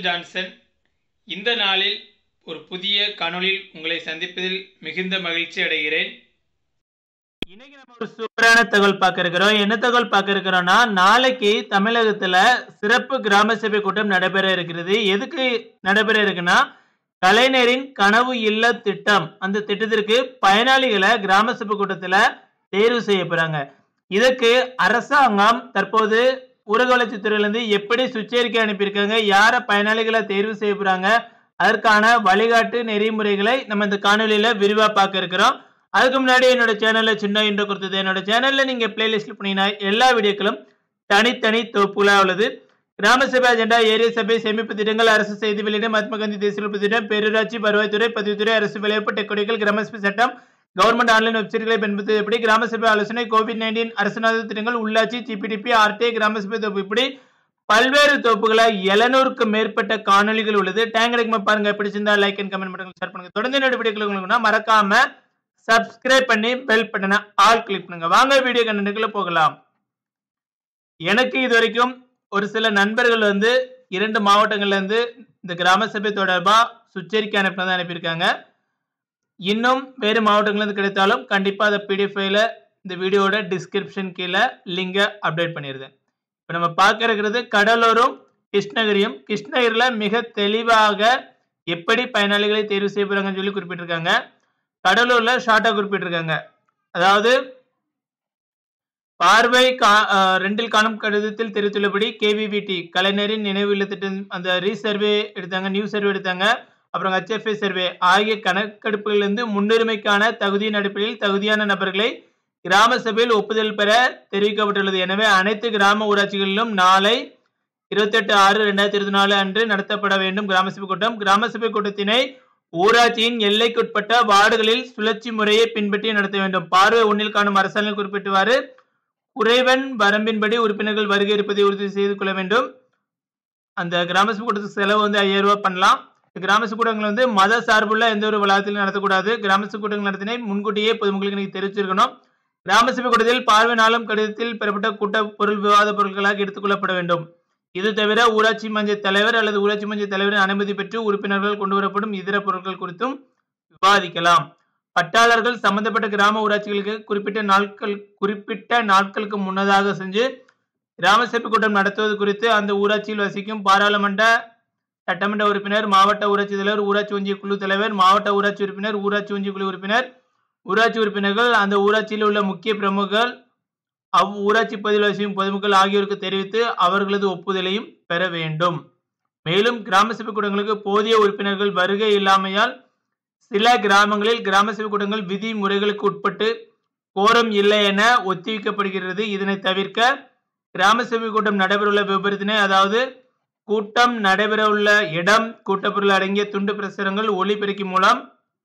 Michael Johnson இந்த நாளில் ஒரு புதிய காணொளியில் உங்களை சந்திப்பதில் மிகுந்த மகிழ்ச்சி அடைகிறேன் இன்னைக்கு நம்ம ஒரு சூப்பரான தகவல் பார்க்க இருக்கிறோம் என்ன தகவல் பார்க்க இருக்கிறோம்னா நாளைக்கு தமிழகத்துல சிறப்பு கிராம சபை கூட்டம் நடைபெற இருக்கிறது எதுக்கு நடைபெற இருக்குன்னா கலைஞரின் கனவு இல்ல திட்டம் அந்த திட்டத்திற்கு பயனாளிகளை கிராம சபை கூட்டத்துல தேர்வு செய்ய போறாங்க இதுக்கு அரசாங்கம் தற்போது ஊரக வளர்ச்சித்துறையிலிருந்து எப்படி சுச்சரிக்கை அனுப்பியிருக்காங்க யார பயனாளிகளை தேர்வு செய்ய போறாங்க அதற்கான வழிகாட்டு நெறிமுறைகளை நம்ம இந்த காணொலியில விரிவா பார்க்க இருக்கிறோம் அதுக்கு முன்னாடி என்னோட சேனல்ல சின்ன இன்ட்ரோ கொடுத்தது என்னோட சேனல்ல நீங்க பிளேலிஸ்ட் பண்ணீங்கன்னா எல்லா வீடியோக்களும் தனித்தனி தொகுப்புகளா உள்ளது கிராம சபை அஜெண்டா ஏரிய சபை சேமிப்பு திட்டங்கள் அரசு செய்தி வெளியிட மகாத்மா காந்தி தேசிய உறுப்பு திட்டம் பேரூராட்சி வருவாய்த்துறை பதிவுத்துறை அரசு விளையாட்டு டெக்கோடிகள் கிராம சபை சட்டம் கவர்மெண்ட் ஆன்லைன் வெப்சைட்களை பயன்படுத்துவது எப்படி கிராம சபை ஆலோசனை கோவிட் நைன்டீன் அரசு நல திட்டங்கள் உள்ளாட்சி ஜிபிடிபி ஆர்டிஐ கிராம சபை தொகுப்பு இப்படி பல்வேறு தொகுப்புகளை எழுநூறுக்கு மேற்பட்ட காணொலிகள் உள்ளது டேங்க் கிடைக்குமா பாருங்க பிடிச்சிருந்தா லைக் அண்ட் கமெண்ட் பண்ணுங்க ஷேர் பண்ணுங்க தொடர்ந்து என்னோட வீடியோக்கள் உங்களுக்கு மறக்காம சப்ஸ்கிரைப் பண்ணி பெல் பட்டனை ஆல் கிளிக் பண்ணுங்க வாங்க வீடியோ கண்டென்ட்டுக்குள்ள போகலாம் எனக்கு இது வரைக்கும் ஒரு சில நண்பர்கள் வந்து இரண்டு மாவட்டங்கள்ல இருந்து இந்த கிராம சபை தொடர்பா சுச்சரிக்கை அனுப்பினதை அனுப்பியிருக்காங்க இன்னும் வேறு மாவட்டங்கள்ல இருந்து கிடைத்தாலும் கண்டிப்பா அதை பிடிஎஃப் ஃபைல இந்த வீடியோட டிஸ்கிரிப்ஷன் கீழே லிங்கை அப்டேட் பண்ணிடுறேன் இப்போ நம்ம பார்க்க இருக்கிறது கடலூரும் கிருஷ்ணகிரியும் கிருஷ்ணகிரியில மிக தெளிவாக எப்படி பயனாளிகளை தேர்வு செய்ய போறாங்கன்னு சொல்லி குறிப்பிட்டிருக்காங்க கடலூர்ல ஷார்ட்டா குறிப்பிட்டிருக்காங்க அதாவது பார்வை கா- அஹ் ரெண்டில் காணும் கடிதத்தில் தெரிவித்துள்ளபடி கேவிவிடி கலைஞரின் நினைவு இல்ல திட்டம் அந்த ரீசர்வே எடுத்தாங்க நியூ சர்வே எடுத்தாங்க அப்புறம் ஹெச்எஃப்ஏ சர்வே ஆகிய கணக்கெடுப்புகளிலிருந்து முன்னுரிமைக்கான தகுதியின் அடிப்படையில் தகுதியான நபர்களை கிராம சபையில் ஒப்புதல் பெற தெரிவிக்கப்பட்டுள்ளது எனவே அனைத்து கிராம ஊராட்சிகளிலும் நாளை இருபத்தெட்டு ஆறு ரெண்டாயிரத்தி இருபத்தி நாலு அன்று நடத்தப்பட வேண்டும் கிராம சபை கூட்டம் கிராம சபை கூட்டத்தினை ஊராட்சியின் எல்லைக்குட்பட்ட வார்டுகளில் சுழற்சி முறையை பின்பற்றி நடத்த வேண்டும் பார்வை ஒன்றில் காணும் அரசாங்கம் குறிப்பிட்டுவாறு குறைவன் வரம்பின்படி உறுப்பினர்கள் வருகை இருப்பதை உறுதி செய்து கொள்ள வேண்டும் அந்த கிராம சபை கூட்டத்துக்கு செலவு வந்து ஐயாயிரம் ரூபாய் பண்ணலாம் இந்த கிராம சபை கூட்டங்கள் வந்து மத சார்புள்ள எந்த ஒரு வளாகத்திலும் நடத்தக்கூடாது கிராம சபை கூட்டங்கள் நடத்தினை முன்கூட்டியே பொதுமக்களுக்கு நீங்க தெரிவிச்சிருக்கணும் கிராம சபை கூட்டத்தில் பார்வை நாளும் கடிதத்தில் பெறப்பட்ட கூட்ட பொருள் விவாத பொருட்களாக எடுத்துக்கொள்ளப்பட வேண்டும் இது தவிர ஊராட்சி மன்ற தலைவர் அல்லது ஊராட்சி மன்ற தலைவரின் அனுமதி பெற்று உறுப்பினர்கள் கொண்டு வரப்படும் இதர பொருட்கள் குறித்தும் விவாதிக்கலாம் பட்டாளர்கள் சம்பந்தப்பட்ட கிராம ஊராட்சிகளுக்கு குறிப்பிட்ட நாட்கள் குறிப்பிட்ட நாட்களுக்கு முன்னதாக செஞ்சு கிராம சபை கூட்டம் நடத்துவது குறித்து அந்த ஊராட்சியில் வசிக்கும் பாராளுமன்ற சட்டமன்ற உறுப்பினர் மாவட்ட ஊராட்சி தலைவர் ஊராட்சி ஒன்றிய குழு தலைவர் மாவட்ட ஊராட்சி உறுப்பினர் ஊராட்சி ஒன்றிய குழு உறுப்பினர் ஊராட்சி உறுப்பினர்கள் அந்த ஊராட்சியில் உள்ள முக்கிய பிரமுகர்கள் அவ் ஊராட்சி பகுதியில் வசிக்கும் பொதுமக்கள் ஆகியோருக்கு தெரிவித்து அவர்களது ஒப்புதலையும் பெற வேண்டும் மேலும் கிராம சபை கூட்டங்களுக்கு போதிய உறுப்பினர்கள் வருகை இல்லாமையால் சில கிராமங்களில் கிராம சபை கூட்டங்கள் விதிமுறைகளுக்கு உட்பட்டு கோரம் இல்லை என ஒத்திவைக்கப்படுகிறது இதனை தவிர்க்க கிராம சபை கூட்டம் நடைபெறவுள்ள விபரத்தினை அதாவது கூட்டம் நடைபெறவுள்ள இடம் கூட்டப்பொருள் அடங்கிய துண்டு பிரசுரங்கள் ஒளிபெருக்கி மூலம்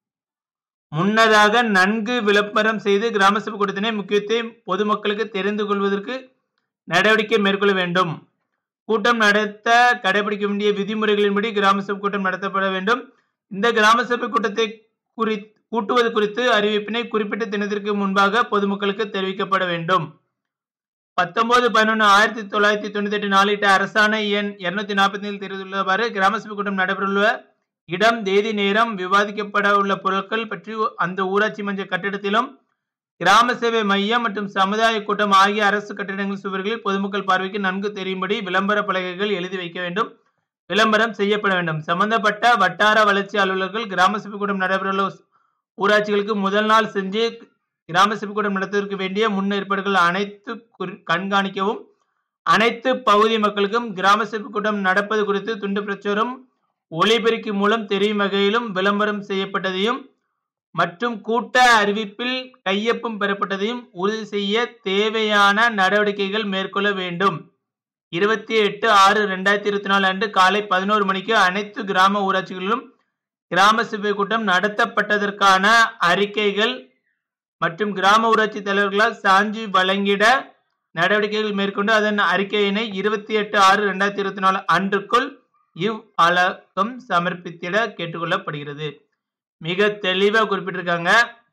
முன்னதாக நன்கு விளம்பரம் செய்து கிராம சபை கூட்டத்தினை முக்கியத்தை பொதுமக்களுக்கு தெரிந்து கொள்வதற்கு நடவடிக்கை மேற்கொள்ள வேண்டும் கூட்டம் நடத்த கடைபிடிக்க வேண்டிய விதிமுறைகளின்படி கிராம சபை கூட்டம் நடத்தப்பட வேண்டும் இந்த கிராம சபை கூட்டத்தை குறி கூட்டுவது குறித்து அறிவிப்பினை குறிப்பிட்ட தினத்திற்கு முன்பாக பொதுமக்களுக்கு தெரிவிக்கப்பட வேண்டும் பத்தொன்பது பதினொன்று ஆயிரத்தி தொள்ளாயிரத்தி தொண்ணூத்தி எட்டு நாளிட்ட அரசாணை எண் இருநூத்தி நாற்பத்தி ஏழு தெரிவித்துள்ளவாறு கிராம சபை கூட்டம் நடைபெறவுள்ள இடம் தேதி நேரம் விவாதிக்கப்பட உள்ள பொருட்கள் பற்றி அந்த ஊராட்சி மன்ற கட்டிடத்திலும் கிராம சேவை மையம் மற்றும் சமுதாய கூட்டம் ஆகிய அரசு கட்டிடங்கள் சுவர்களில் பொதுமக்கள் பார்வைக்கு நன்கு தெரியும்படி விளம்பர பலகைகள் எழுதி வைக்க வேண்டும் விளம்பரம் செய்யப்பட வேண்டும் சம்பந்தப்பட்ட வட்டார வளர்ச்சி அலுவலர்கள் கிராம சபை கூட்டம் நடைபெறவுள்ள ஊராட்சிகளுக்கு முதல் நாள் செஞ்சு கிராம சபை கூட்டம் நடத்துவதற்கு வேண்டிய முன்னேற்பாடுகள் அனைத்து குறி- கண்காணிக்கவும் அனைத்து பகுதி மக்களுக்கும் கிராம சபை கூட்டம் நடப்பது குறித்து துண்டு பிரச்சுரம் ஒளிபெருக்கி மூலம் தெரியும் வகையிலும் விளம்பரம் செய்யப்பட்டதையும் மற்றும் கூட்ட அறிவிப்பில் கையொப்பம் பெறப்பட்டதையும் உறுதி செய்ய தேவையான நடவடிக்கைகள் மேற்கொள்ள வேண்டும் இருபத்தி எட்டு ஆறு ரெண்டாயிரத்தி இருபத்தி நாலு அன்று காலை பதினோரு மணிக்கு அனைத்து கிராம ஊராட்சிகளிலும் கிராம சபை கூட்டம் நடத்தப்பட்டதற்கான அறிக்கைகள் மற்றும் கிராம ஊராட்சி தலைவர்களால் சான்று வழங்கிட நடவடிக்கைகள் மேற்கொண்டு அதன் அறிக்கையினை இருபத்தி எட்டு ஆறு ரெண்டாயிரத்தி இருபத்தி நாலு அன்றுக்குள் இவ் அலகம் சமர்ப்பித்திட கேட்டுக்கொள்ளப்படுகிறது மிக தெளிவா குறிப்பிட்டிருக்காங்க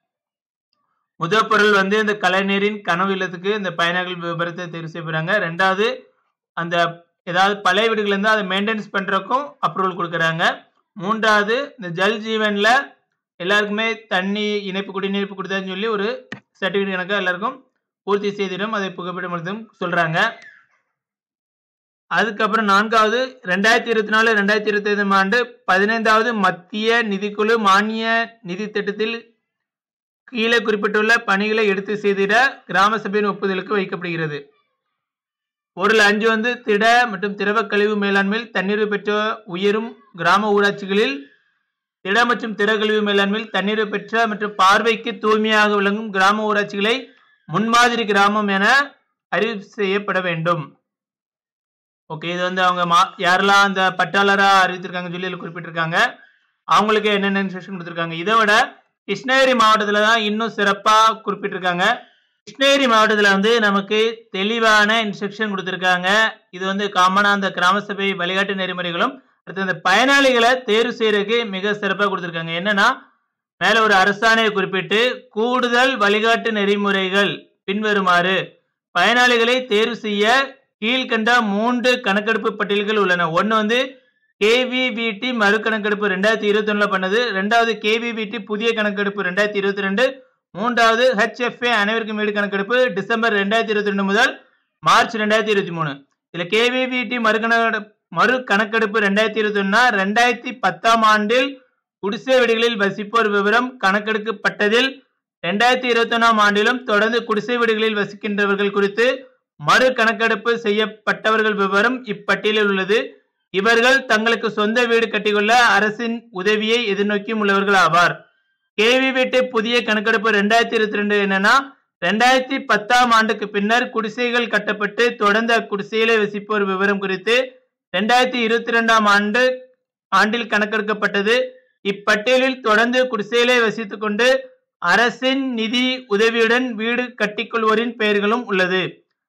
முதல் பொருள் வந்து இந்த கலைஞரின் கனவு இல்லத்துக்கு இந்த பயனாளிகள் விபரத்தை தேர்வு செய்ய போறாங்க ரெண்டாவது அந்த ஏதாவது பழைய வீடுகள் இருந்தால் அதை மெயின்டைன்ஸ் பண்ணுறக்கும் அப்ரூவல் கொடுக்குறாங்க மூன்றாவது இந்த ஜல் ஜீவனில் எல்லாருக்குமே தண்ணி இணைப்பு குடிநீர்ப்பு கொடுத்தான்னு சொல்லி ஒரு சர்டிஃபிகேட் கணக்காக எல்லாருக்கும் பூர்த்தி செய்திடும் அதை புகைப்படம் எடுத்தும் சொல்கிறாங்க அதுக்கப்புறம் நான்காவது ரெண்டாயிரத்தி இருபத்தி நாலு ரெண்டாயிரத்தி இருபத்தி ஐந்தாம் ஆண்டு பதினைந்தாவது மத்திய நிதிக்குழு மானிய நிதி திட்டத்தில் கீழே குறிப்பிட்டுள்ள பணிகளை எடுத்து செய்திட கிராம சபையின் ஒப்புதலுக்கு வைக்கப்படுகிறது பொருள் அஞ்சு வந்து திட மற்றும் திரவ கழிவு மேலாண்மையில் தண்ணீர் பெற்ற உயரும் கிராம ஊராட்சிகளில் திட மற்றும் திட கழிவு மேலாண்மையில் தண்ணீர் பெற்ற மற்றும் பார்வைக்கு தூய்மையாக விளங்கும் கிராம ஊராட்சிகளை முன்மாதிரி கிராமம் என அறிவிப்பு செய்யப்பட வேண்டும் ஓகே இது வந்து அவங்க மா யாரெல்லாம் அந்த பட்டாளராக அறிவித்திருக்காங்கன்னு சொல்லி இதுல குறிப்பிட்டிருக்காங்க அவங்களுக்கு என்னென்ன இன்ஸ்ட்ரக்ஷன் கொடுத்துருக்காங்க இதை விட கிருஷ்ணகிரி மாவட்டத்தில் தான் இன்னும் சிறப்பாக குறிப்பிட்டிருக்காங்க கிருஷ்ணகிரி மாவட்டத்தில் வந்து நமக்கு தெளிவான இன்ஸ்ட்ரக்ஷன் கொடுத்துருக்காங்க இது வந்து காமனாக அந்த கிராம சபை வழிகாட்டு நெறிமுறைகளும் அடுத்து அந்த பயனாளிகளை தேர்வு செய்யறதுக்கு மிக சிறப்பாக கொடுத்துருக்காங்க என்னன்னா மேலே ஒரு அரசாணையை குறிப்பிட்டு கூடுதல் வழிகாட்டு நெறிமுறைகள் பின்வருமாறு பயனாளிகளை தேர்வு செய்ய கீழ்கண்ட மூன்று கணக்கெடுப்பு பட்டியல்கள் உள்ளன ஒன்று வந்து கேவிவிடி மறு கணக்கெடுப்பு ரெண்டாயிரத்தி இருபத்தி ஒண்ணுல பண்ணது ரெண்டாவது கேவிவிடி புதிய கணக்கெடுப்பு ரெண்டாயிரத்தி இருபத்தி ரெண்டு மூன்றாவது ஹெச்எஃப்ஏ அனைவருக்கும் வீடு கணக்கெடுப்பு டிசம்பர் ரெண்டாயிரத்தி இருபத்தி ரெண்டு முதல் மார்ச் ரெண்டாயிரத்தி இருபத்தி மூணு இதுல கேவிவிடி மறு கணக்கெடுப்பு மறு கணக்கெடுப்பு ரெண்டாயிரத்தி இருபத்தி ஒன்னா ரெண்டாயிரத்தி பத்தாம் ஆண்டில் குடிசை வீடுகளில் வசிப்போர் விவரம் கணக்கெடுக்கப்பட்டதில் ரெண்டாயிரத்தி இருபத்தி ஒன்னாம் ஆண்டிலும் தொடர்ந்து குடிசை வீடுகளில் வசிக்கின்றவர்கள் குறித்து மறு கணக்கெடுப்பு செய்யப்பட்டவர்கள் விவரம் இப்பட்டியலில் உள்ளது இவர்கள் தங்களுக்கு சொந்த வீடு கட்டிக்கொள்ள அரசின் உதவியை எதிர்நோக்கியும் உள்ளவர்கள் ஆவார் கேவி வீட்டு புதிய கணக்கெடுப்பு ரெண்டாயிரத்தி இருபத்தி ரெண்டு என்னன்னா ரெண்டாயிரத்தி பத்தாம் ஆண்டுக்கு பின்னர் குடிசைகள் கட்டப்பட்டு தொடர்ந்து அக்குடிசையிலே வசிப்போர் விவரம் குறித்து ரெண்டாயிரத்தி இருபத்தி ரெண்டாம் ஆண்டு ஆண்டில் கணக்கெடுக்கப்பட்டது இப்பட்டியலில் தொடர்ந்து குடிசையிலே வசித்துக் கொண்டு அரசின் நிதி உதவியுடன் வீடு கட்டிக்கொள்வோரின் பெயர்களும் உள்ளது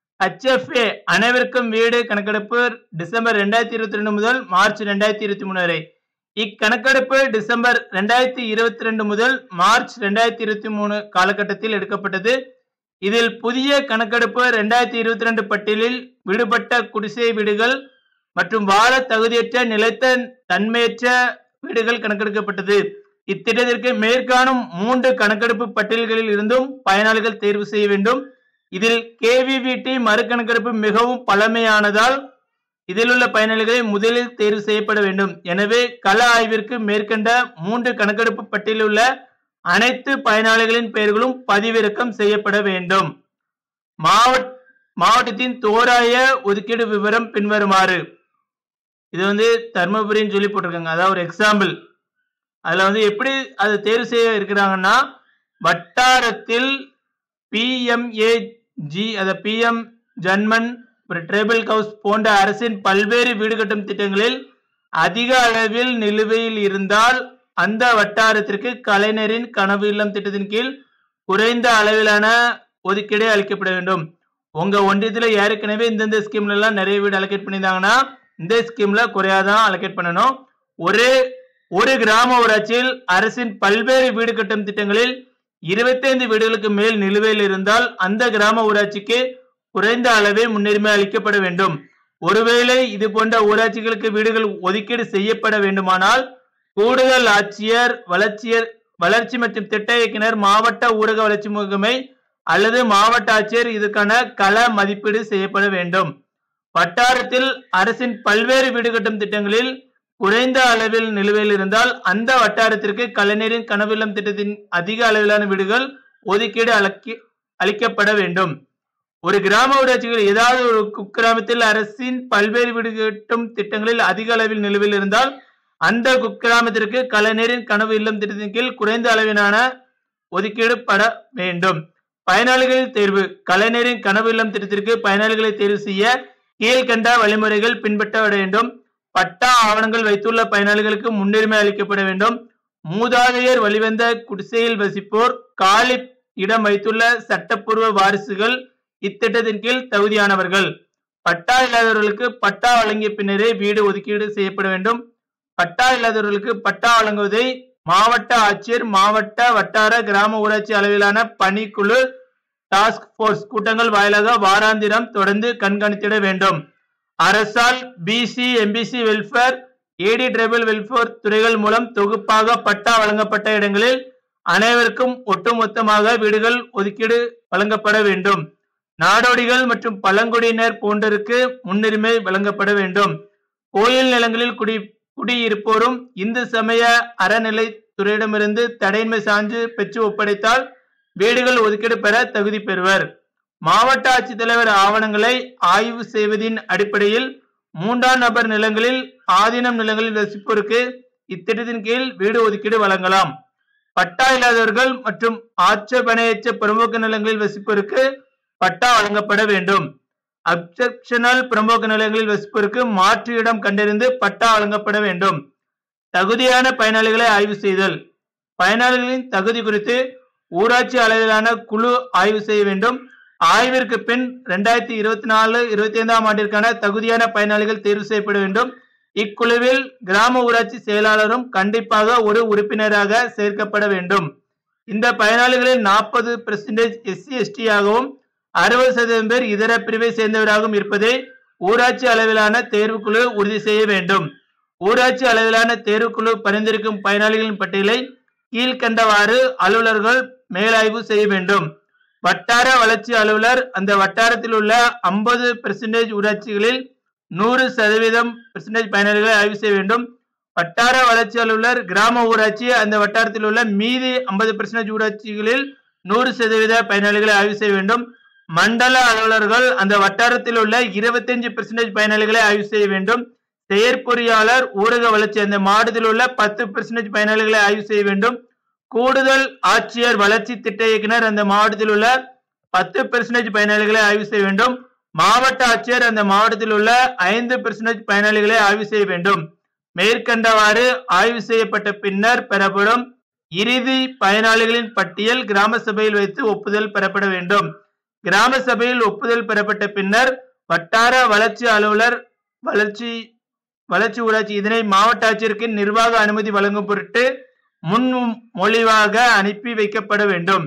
HFA அனைவருக்கும் வீடு கணக்கெடுப்பு டிசம்பர் ரெண்டாயிரத்தி இருபத்தி ரெண்டு முதல் மார்ச் ரெண்டாயிரத்தி இருபத்தி மூணு வரை இக்கணக்கெடுப்பு டிசம்பர் ரெண்டாயிரத்தி இருபத்தி ரெண்டு முதல் மார்ச் ரெண்டாயிரத்தி இருபத்தி மூணு காலகட்டத்தில் எடுக்கப்பட்டது இதில் புதிய கணக்கெடுப்பு ரெண்டாயிரத்தி இருபத்தி ரெண்டு பட்டியலில் விடுபட்ட குடிசை வீடுகள் மற்றும் வாழ தகுதியற்ற நிலைத்த தன்மையற்ற வீடுகள் கணக்கெடுக்கப்பட்டது இத்திட்டத்திற்கு மேற்காணும் மூன்று கணக்கெடுப்பு பட்டியல்களில் இருந்தும் பயனாளிகள் தேர்வு செய்ய வேண்டும் இதில் கேவிவிடி மறுகணக்கெடுப்பு மிகவும் பழமையானதால் இதில் உள்ள பயனாளிகளை முதலில் தேர்வு செய்யப்பட வேண்டும் எனவே கள ஆய்விற்கு மேற்கண்ட மூன்று கணக்கெடுப்பு பட்டியலில் உள்ள அனைத்து பயனாளிகளின் பெயர்களும் பதிவிறக்கம் செய்யப்பட வேண்டும் மாவட்ட மாவட்டத்தின் தோராய ஒதுக்கீடு விவரம் பின்வருமாறு இது வந்து தர்மபுரின்னு சொல்லி போட்டிருக்காங்க அதாவது ஒரு எக்ஸாம்பிள் அதில் வந்து எப்படி அதை தேர்வு செய்ய இருக்கிறாங்கன்னா வட்டாரத்தில் பிஎம்ஏஜி அதை பிஎம் ஜன்மன் அப்புறம் ட்ரைபல் ஹவுஸ் போன்ற அரசின் பல்வேறு வீடு கட்டும் திட்டங்களில் அதிக அளவில் நிலுவையில் இருந்தால் அந்த வட்டாரத்திற்கு கலைஞரின் கனவு இல்லம் திட்டத்தின் கீழ் குறைந்த அளவிலான ஒதுக்கீடு அளிக்கப்பட வேண்டும் உங்க ஒன்றியத்துல ஏற்கனவே இந்தந்த ஸ்கீம்ல எல்லாம் நிறைய வீடு அலோகேட் பண்ணியிருந்தாங்கன்னா இந்த ஸ்கீம்ல குறையாதான் அலோகேட் பண்ணணும் ஒரே ஒரு கிராம ஊராட்சியில் அரசின் பல்வேறு வீடு கட்டும் திட்டங்களில் இருபத்தைந்து வீடுகளுக்கு மேல் நிலுவையில் இருந்தால் அந்த கிராம ஊராட்சிக்கு குறைந்த அளவே முன்னுரிமை அளிக்கப்பட வேண்டும் ஒருவேளை இது போன்ற ஊராட்சிகளுக்கு வீடுகள் ஒதுக்கீடு செய்யப்பட வேண்டுமானால் கூடுதல் ஆட்சியர் வளர்ச்சியர் வளர்ச்சி மற்றும் திட்ட இயக்குனர் மாவட்ட ஊரக வளர்ச்சி முகமை அல்லது மாவட்ட ஆட்சியர் இதுக்கான கள மதிப்பீடு செய்யப்பட வேண்டும் வட்டாரத்தில் அரசின் பல்வேறு வீடு கட்டும் திட்டங்களில் குறைந்த அளவில் நிலுவையில் இருந்தால் அந்த வட்டாரத்திற்கு கலைஞரின் கனவில்லம் திட்டத்தின் அதிக அளவிலான வீடுகள் ஒதுக்கீடு அளிக்க அளிக்கப்பட வேண்டும் ஒரு கிராம ஊராட்சிகள் ஏதாவது ஒரு குக்கிராமத்தில் அரசின் பல்வேறு வீடு கட்டும் திட்டங்களில் அதிக அளவில் நிலுவையில் இருந்தால் அந்த குக்கிராமத்திற்கு கலைஞரின் கனவு இல்லம் திட்டத்தின் கீழ் குறைந்த அளவிலான ஒதுக்கீடு பட வேண்டும் பயனாளிகள் தேர்வு கலைஞரின் கனவு இல்லம் திட்டத்திற்கு பயனாளிகளை தேர்வு செய்ய கீழ்கண்ட வழிமுறைகள் பின்பற்றப்பட வேண்டும் பட்டா ஆவணங்கள் வைத்துள்ள பயனாளிகளுக்கு முன்னுரிமை அளிக்கப்பட வேண்டும் மூதாதையர் வழிவந்த குடிசையில் வசிப்போர் காலி இடம் வைத்துள்ள சட்டப்பூர்வ வாரிசுகள் இத்திட்டத்தின் கீழ் தகுதியானவர்கள் பட்டா இல்லாதவர்களுக்கு பட்டா வழங்கிய பின்னரே வீடு ஒதுக்கீடு செய்யப்பட வேண்டும் பட்டா இல்லாதவர்களுக்கு பட்டா வழங்குவதை மாவட்ட ஆட்சியர் மாவட்ட வட்டார கிராம ஊராட்சி அளவிலான பணிக்குழு டாஸ்க் போர்ஸ் கூட்டங்கள் வாயிலாக வாராந்திரம் தொடர்ந்து கண்காணித்திட வேண்டும் அரசால் BC MBC welfare AD tribal welfare துறைகள் மூலம் தொகுப்பாக பட்டா வழங்கப்பட்ட இடங்களில் அனைவருக்கும் ஒட்டுமொத்தமாக வீடுகள் ஒதுக்கீடு வழங்கப்பட வேண்டும் நாடோடிகள் மற்றும் பழங்குடியினர் போன்றோருக்கு முன்னுரிமை வழங்கப்பட வேண்டும் கோயில் நிலங்களில் குடி குடியிருப்போரும் இந்து சமய அறநிலை துறையிடமிருந்து தடையின்மை சான்று பெற்று ஒப்படைத்தால் வீடுகள் ஒதுக்கீடு பெற தகுதி பெறுவர் மாவட்ட ஆட்சித்தலைவர் ஆவணங்களை ஆய்வு செய்வதின் அடிப்படையில் மூன்றாம் நபர் நிலங்களில் ஆதீனம் நிலங்களில் வசிப்போருக்கு இத்திட்டத்தின் கீழ் வீடு ஒதுக்கீடு வழங்கலாம் பட்டா இல்லாதவர்கள் மற்றும் ஆட்சேபனையற்ற பிரமுக நிலங்களில் வசிப்போருக்கு பட்டா வழங்கப்பட வேண்டும் அப்செப்ஷனல் பிரமுக நிலங்களில் வசிப்போருக்கு மாற்று இடம் கண்டறிந்து பட்டா வழங்கப்பட வேண்டும் தகுதியான பயனாளிகளை ஆய்வு செய்தல் பயனாளிகளின் தகுதி குறித்து ஊராட்சி அளவிலான குழு ஆய்வு செய்ய வேண்டும் ஆய்விற்கு பின் ரெண்டாயிரத்தி இருபத்தி நாலு இருபத்தி ஐந்தாம் ஆண்டிற்கான தகுதியான பயனாளிகள் தேர்வு செய்யப்பட வேண்டும் இக்குழுவில் கிராம ஊராட்சி செயலாளரும் கண்டிப்பாக ஒரு உறுப்பினராக சேர்க்கப்பட வேண்டும் இந்த பயனாளிகளில் நாற்பது பெர்சன்டேஜ் எஸ்சி எஸ்டி ஆகவும் அறுபது சதவீதம் பேர் இதர பிரிவை சேர்ந்தவராகவும் இருப்பதை ஊராட்சி அளவிலான தேர்வுக்குழு உறுதி செய்ய வேண்டும் ஊராட்சி அளவிலான தேர்வுக்குழு பரிந்துரைக்கும் பயனாளிகளின் பட்டியலை கீழ்கண்டவாறு அலுவலர்கள் மேலாய்வு செய்ய வேண்டும் வட்டார வளர்ச்சி அலுவலர் அந்த வட்டாரத்தில் உள்ள ஐம்பது பெர்சன்டேஜ் ஊராட்சிகளில் நூறு சதவீதம் பெர்சன்டேஜ் பயனாளிகளை ஆய்வு செய்ய வேண்டும் வட்டார வளர்ச்சி அலுவலர் கிராம ஊராட்சி அந்த வட்டாரத்தில் உள்ள மீதி ஐம்பது பெர்சன்டேஜ் ஊராட்சிகளில் நூறு சதவீத பயனாளிகளை ஆய்வு செய்ய வேண்டும் மண்டல அலுவலர்கள் அந்த வட்டாரத்தில் உள்ள இருபத்தஞ்சு பெர்சன்டேஜ் பயனாளிகளை ஆய்வு செய்ய வேண்டும் செயற்பொறியாளர் ஊரக வளர்ச்சி அந்த மாவட்டத்தில் உள்ள பத்து பெர்சன்டேஜ் பயனாளிகளை ஆய்வு செய்ய வேண்டும் கூடுதல் ஆட்சியர் வளர்ச்சி திட்ட இயக்குனர் அந்த மாவட்டத்தில் உள்ள பத்து பெர்சன்டேஜ் பயனாளிகளை ஆய்வு செய்ய வேண்டும் மாவட்ட ஆட்சியர் அந்த மாவட்டத்தில் உள்ள ஐந்து பெர்சன்டேஜ் பயனாளிகளை ஆய்வு செய்ய வேண்டும் மேற்கண்டவாறு ஆய்வு செய்யப்பட்ட பின்னர் பெறப்படும் இறுதி பயனாளிகளின் பட்டியல் கிராம சபையில் வைத்து ஒப்புதல் பெறப்பட வேண்டும் கிராம சபையில் ஒப்புதல் பெறப்பட்ட பின்னர் வட்டார வளர்ச்சி அலுவலர் வளர்ச்சி வளர்ச்சி ஊராட்சி இதனை மாவட்ட ஆட்சியருக்கு நிர்வாக அனுமதி வழங்கும் பொருட்டு முன்மொழிவாக அனுப்பி வைக்கப்பட வேண்டும்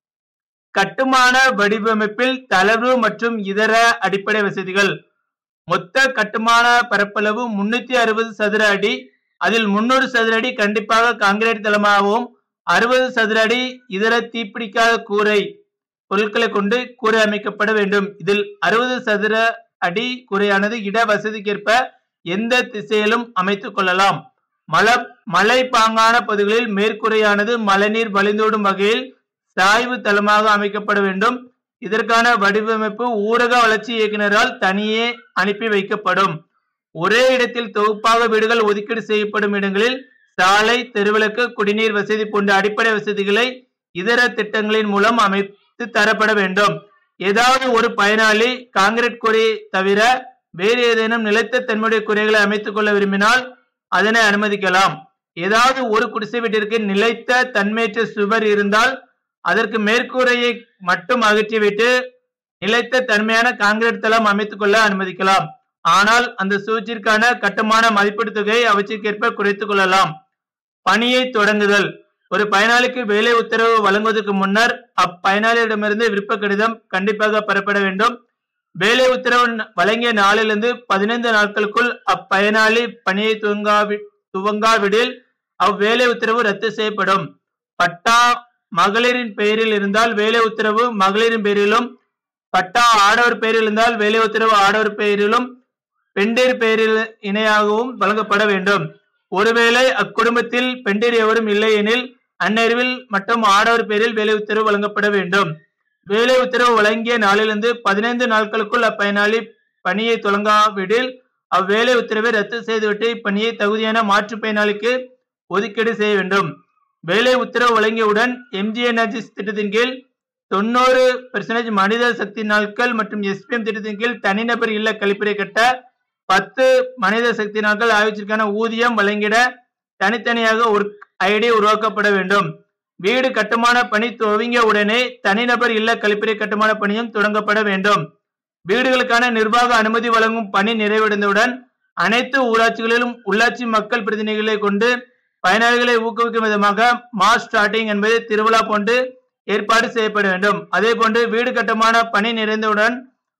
கட்டுமான வடிவமைப்பில் தளர்வு மற்றும் இதர அடிப்படை வசதிகள் மொத்த கட்டுமான பரப்பளவு முன்னூத்தி அறுபது சதுர அடி அதில் முன்னூறு சதுர அடி கண்டிப்பாக காங்கிரீட் தளமாகவும் அறுபது சதுர அடி இதர தீப்பிடிக்காத கூரை பொருட்களை கொண்டு கூரை அமைக்கப்பட வேண்டும் இதில் அறுபது சதுர அடி கூரையானது இட வசதிக்கேற்ப எந்த திசையிலும் அமைத்துக் கொள்ளலாம் மல மலை பாங்கான பகுதிகளில் மேற்கூரையானது மழைநீர் வழிந்தோடும் வகையில் சாய்வு தளமாக அமைக்கப்பட வேண்டும் இதற்கான வடிவமைப்பு ஊரக வளர்ச்சி இயக்குனரால் தனியே அனுப்பி வைக்கப்படும் ஒரே இடத்தில் தொகுப்பாக வீடுகள் ஒதுக்கீடு செய்யப்படும் இடங்களில் சாலை தெருவிளக்கு குடிநீர் வசதி போன்ற அடிப்படை வசதிகளை இதர திட்டங்களின் மூலம் அமைத்து தரப்பட வேண்டும் ஏதாவது ஒரு பயனாளி காங்கிரீட் குறை தவிர வேறு ஏதேனும் நிலைத்த தன்மையுடைய குறைகளை அமைத்துக் கொள்ள விரும்பினால் அதனை அனுமதிக்கலாம் ஏதாவது ஒரு குடிசை வீட்டிற்கு நிலைத்த தன்மையற்ற சுவர் இருந்தால் அதற்கு மேற்கூரையை மட்டும் அகற்றிவிட்டு நிலைத்த தன்மையான காங்கிரீட் தளம் அமைத்துக் கொள்ள அனுமதிக்கலாம் ஆனால் அந்த சுவற்றிற்கான கட்டுமான மதிப்பீடு தொகையை அவற்றிற்கேற்ப குறைத்துக் கொள்ளலாம் பணியை தொடங்குதல் ஒரு பயனாளிக்கு வேலை உத்தரவு வழங்குவதற்கு முன்னர் அப்பயனாளியிடமிருந்து விருப்ப கடிதம் கண்டிப்பாக பெறப்பட வேண்டும் வேலை உத்தரவு வழங்கிய நாளிலிருந்து பதினைந்து நாட்களுக்குள் அப்பயனாளி பணியை துவங்காவி துவங்காவிடில் அவ்வேலை உத்தரவு ரத்து செய்யப்படும் பட்டா மகளிரின் பெயரில் இருந்தால் வேலை உத்தரவு மகளிரின் பெயரிலும் பட்டா ஆடவர் பெயரில் இருந்தால் வேலை உத்தரவு ஆடவர் பெயரிலும் பெண்டிர் பெயரில் இணையாகவும் வழங்கப்பட வேண்டும் ஒருவேளை அக்குடும்பத்தில் பெண்டிர் எவரும் இல்லை எனில் அந்நெறிவில் மட்டும் ஆடவர் பெயரில் வேலை உத்தரவு வழங்கப்பட வேண்டும் வேலை உத்தரவு வழங்கிய நாளிலிருந்து பதினைந்து நாட்களுக்குள் அப்பயனாளி பணியை தொடங்காவிடில் அவ்வேலை உத்தரவை ரத்து செய்துவிட்டு இப்பணியை தகுதியான மாற்று பயனாளிக்கு ஒதுக்கீடு செய்ய வேண்டும் வேலை உத்தரவு வழங்கியவுடன் எம்ஜி எனர்ஜி திட்டத்தின் கீழ் தொண்ணூறு பெர்சன்டேஜ் மனித சக்தி நாட்கள் மற்றும் எஸ்பிஎம் திட்டத்தின் கீழ் தனிநபர் இல்ல கழிப்பறை கட்ட பத்து மனித சக்தி நாட்கள் ஆகியவற்றிற்கான ஊதியம் வழங்கிட தனித்தனியாக ஒரு ஐடி உருவாக்கப்பட வேண்டும் வீடு கட்டுமான பணி துவங்கிய உடனே தனிநபர் இல்ல கழிப்பறை கட்டுமான பணியும் தொடங்கப்பட வேண்டும் வீடுகளுக்கான நிர்வாக அனுமதி வழங்கும் பணி நிறைவடைந்தவுடன் அனைத்து ஊராட்சிகளிலும் உள்ளாட்சி மக்கள் பிரதிநிதிகளை கொண்டு பயனாளிகளை ஊக்குவிக்கும் விதமாக மாஸ் ஸ்டார்டிங் என்பதை திருவிழா போன்று ஏற்பாடு செய்யப்பட வேண்டும் அதே போன்று வீடு கட்டுமான பணி நிறைந்தவுடன்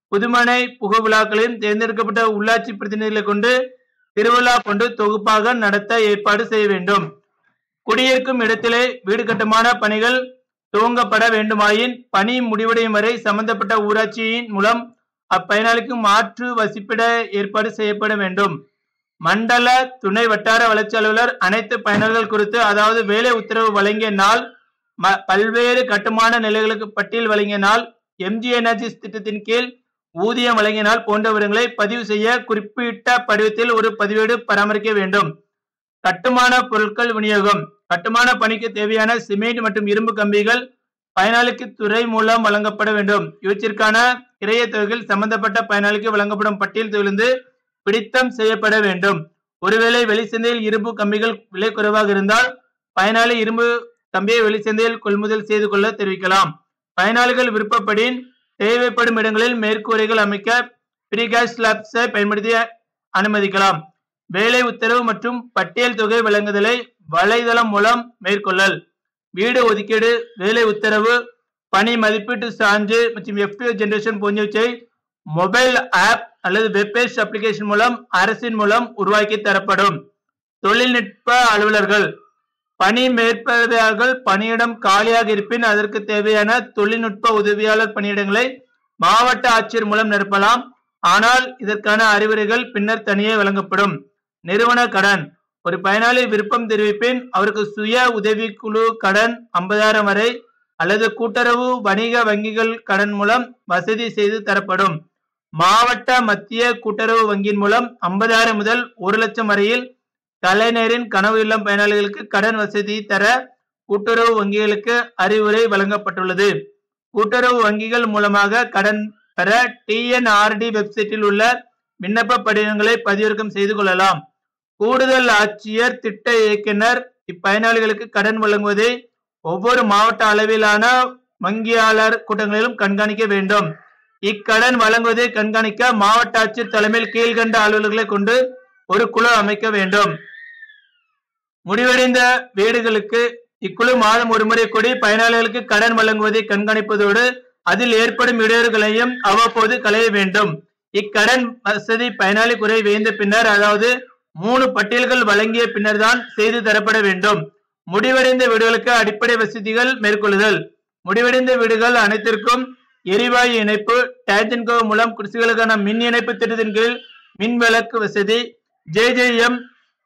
புதுமனை புகு விழாக்களையும் தேர்ந்தெடுக்கப்பட்ட உள்ளாட்சி பிரதிநிதிகளை கொண்டு திருவிழா கொண்டு தொகுப்பாக நடத்த ஏற்பாடு செய்ய வேண்டும் குடியிருக்கும் இடத்திலே வீடு கட்டுமான பணிகள் துவங்கப்பட வேண்டுமாயின் பணி முடிவடையும் வரை சம்பந்தப்பட்ட ஊராட்சியின் மூலம் அப்பயனாளிக்கு மாற்று வசிப்பிட ஏற்பாடு செய்யப்பட வேண்டும் மண்டல துணை வட்டார வளர்ச்சி அலுவலர் அனைத்து பயனர்கள் குறித்து அதாவது வேலை உத்தரவு வழங்கிய நாள் ம- பல்வேறு கட்டுமான நிலைகளுக்கு பட்டியல் வழங்கிய நாள் எம்ஜி எனர்ஜிஸ் திட்டத்தின் கீழ் ஊதியம் வழங்கிய நாள் போன்ற விவரங்களை பதிவு செய்ய குறிப்பிட்ட படிவத்தில் ஒரு பதிவேடு பராமரிக்க வேண்டும் கட்டுமான பொருட்கள் விநியோகம் கட்டுமான பணிக்கு தேவையான சிமெண்ட் மற்றும் இரும்பு கம்பிகள் பயனாளிக்கு துறை மூலம் வழங்கப்பட வேண்டும் இவற்றிற்கான கிரைய தொகைகள் சம்பந்தப்பட்ட பயனாளிக்கு வழங்கப்படும் பட்டியல் தொகுந்து பிடித்தம் செய்யப்பட வேண்டும் ஒருவேளை வெளிச்சந்தையில் இரும்பு கம்பிகள் விலை குறைவாக இருந்தால் பயனாளி இரும்பு கம்பியை வெளிச்சந்தையில் கொள்முதல் செய்து கொள்ள தெரிவிக்கலாம் பயனாளிகள் விருப்பப்படி தேவைப்படும் இடங்களில் மேற்கூரைகள் அமைக்க பிரிகாஷ் ஸ்லாப்ஸை பயன்படுத்தி அனுமதிக்கலாம் வேலை உத்தரவு மற்றும் பட்டியல் தொகை வழங்குதலை வலைதளம் மூலம் மேற்கொள்ளல் வீடு ஒதுக்கீடு வேலை உத்தரவு பணி மதிப்பீட்டு சான்று மற்றும் எஃப்டிஓ ஜெனரேஷன் போன்றவற்றை மொபைல் ஆப் அல்லது வெப்பேஜ் அப்ளிகேஷன் மூலம் அரசின் மூலம் உருவாக்கி தரப்படும் தொழில்நுட்ப அலுவலர்கள் பணி மேற்பார்வையாளர்கள் பணியிடம் காலியாக இருப்பின் அதற்கு தேவையான தொழில்நுட்ப உதவியாளர் பணியிடங்களை மாவட்ட ஆட்சியர் மூலம் நிரப்பலாம் ஆனால் இதற்கான அறிவுரைகள் பின்னர் தனியே வழங்கப்படும் நிறுவன கடன் ஒரு பயனாளி விருப்பம் தெரிவிப்பின் அவருக்கு சுய உதவிக்குழு கடன் ஐம்பதாயிரம் வரை அல்லது கூட்டுறவு வணிக வங்கிகள் கடன் மூலம் வசதி செய்து தரப்படும் மாவட்ட மத்திய கூட்டுறவு வங்கியின் மூலம் ஐம்பதாயிரம் முதல் ஒரு லட்சம் வரையில் கலைஞரின் கனவு இல்லம் பயனாளிகளுக்கு கடன் வசதி தர கூட்டுறவு வங்கிகளுக்கு அறிவுரை வழங்கப்பட்டுள்ளது கூட்டுறவு வங்கிகள் மூலமாக கடன் பெற டிஎன்ஆர்டி வெப்சைட்டில் உள்ள விண்ணப்ப படிவங்களை பதிவிறக்கம் செய்து கொள்ளலாம் கூடுதல் ஆட்சியர் திட்ட இயக்குனர் இப்பயனாளிகளுக்கு கடன் வழங்குவதை ஒவ்வொரு மாவட்ட அளவிலான வங்கியாளர் கூட்டங்களிலும் கண்காணிக்க வேண்டும் இக்கடன் வழங்குவதை கண்காணிக்க மாவட்ட ஆட்சியர் தலைமையில் கீழ்கண்ட அலுவலர்களை கொண்டு ஒரு குழு அமைக்க வேண்டும் முடிவடைந்த வீடுகளுக்கு இக்குழு மாதம் ஒருமுறை கூடி பயனாளிகளுக்கு கடன் வழங்குவதை கண்காணிப்பதோடு அதில் ஏற்படும் இடையூறுகளையும் அவ்வப்போது களைய வேண்டும் இக்கடன் வசதி பயனாளி குறை வேந்த பின்னர் அதாவது மூணு பட்டியல்கள் வழங்கிய பின்னர் தான் செய்து தரப்பட வேண்டும் முடிவடைந்த வீடுகளுக்கு அடிப்படை வசதிகள் மேற்கொள்ளுதல் முடிவடைந்த வீடுகள் அனைத்திற்கும் எரிவாயு இணைப்பு டேஜன்கோ மூலம் குடிசைகளுக்கான மின் இணைப்பு திட்டத்தின் கீழ் மின் விளக்கு வசதி ஜேஜேஎம்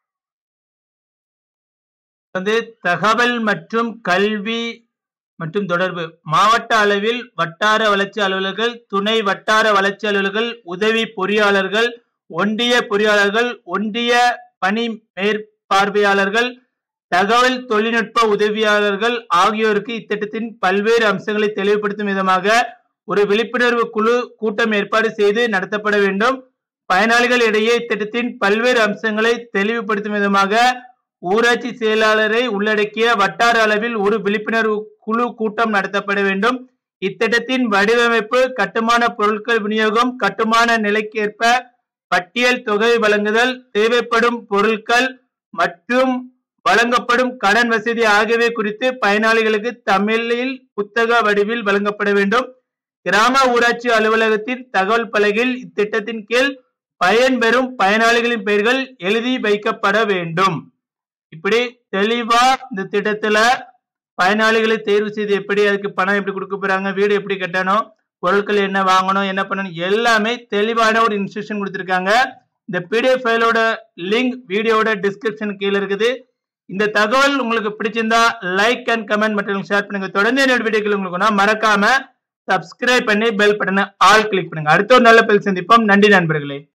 வந்து தகவல் மற்றும் கல்வி மற்றும் தொடர்பு மாவட்ட அளவில் வட்டார வளர்ச்சி அலுவலர்கள் துணை வட்டார வளர்ச்சி அலுவலர்கள் உதவி பொறியாளர்கள் ஒன்றிய பொறியாளர்கள் ஒன்றிய பணி மேற்பார்வையாளர்கள் தகவல் தொழில்நுட்ப உதவியாளர்கள் ஆகியோருக்கு இத்திட்டத்தின் பல்வேறு அம்சங்களை தெளிவுபடுத்தும் விதமாக ஒரு விழிப்புணர்வு குழு கூட்டம் ஏற்பாடு செய்து நடத்தப்பட வேண்டும் பயனாளிகள் இடையே இத்திட்டத்தின் பல்வேறு அம்சங்களை தெளிவுபடுத்தும் விதமாக ஊராட்சி செயலாளரை உள்ளடக்கிய வட்டார அளவில் ஒரு விழிப்புணர்வு குழு கூட்டம் நடத்தப்பட வேண்டும் இத்திட்டத்தின் வடிவமைப்பு கட்டுமான பொருட்கள் விநியோகம் கட்டுமான நிலைக்கேற்ப பட்டியல் தொகை வழங்குதல் தேவைப்படும் பொருட்கள் மற்றும் வழங்கப்படும் கடன் வசதி ஆகியவை குறித்து பயனாளிகளுக்கு தமிழில் புத்தக வடிவில் வழங்கப்பட வேண்டும் கிராம ஊராட்சி அலுவலகத்தின் தகவல் பலகையில் இத்திட்டத்தின் கீழ் பயன்பெறும் பயனாளிகளின் பெயர்கள் எழுதி வைக்கப்பட வேண்டும் இப்படி தெளிவா இந்த திட்டத்துல பயனாளிகளை தேர்வு செய்து எப்படி அதுக்கு பணம் எப்படி கொடுக்க போறாங்க வீடு எப்படி கட்டணும் பொருட்கள் என்ன வாங்கணும் என்ன பண்ணணும் எல்லாமே தெளிவான ஒரு இன்ஸ்ட்ரக்ஷன் கொடுத்துருக்காங்க இந்த பிடிஎஃப் ஃபைலோட லிங்க் வீடியோட டிஸ்கிரிப்ஷன் கீழே இருக்குது இந்த தகவல் உங்களுக்கு பிடிச்சிருந்தா லைக் அண்ட் கமெண்ட் மற்றும் ஷேர் பண்ணுங்க தொடர்ந்து என்னோட வீடியோக்கள் உங்களுக்கு வேணும்னா மறக்காம சப்ஸ்கிரைப் பண்ணி பெல் பட்டனை ஆல் கிளிக் பண்ணுங்க அடுத்த ஒரு நல்ல பெல் சந்திப்போம் நன்றி நண்பர்களே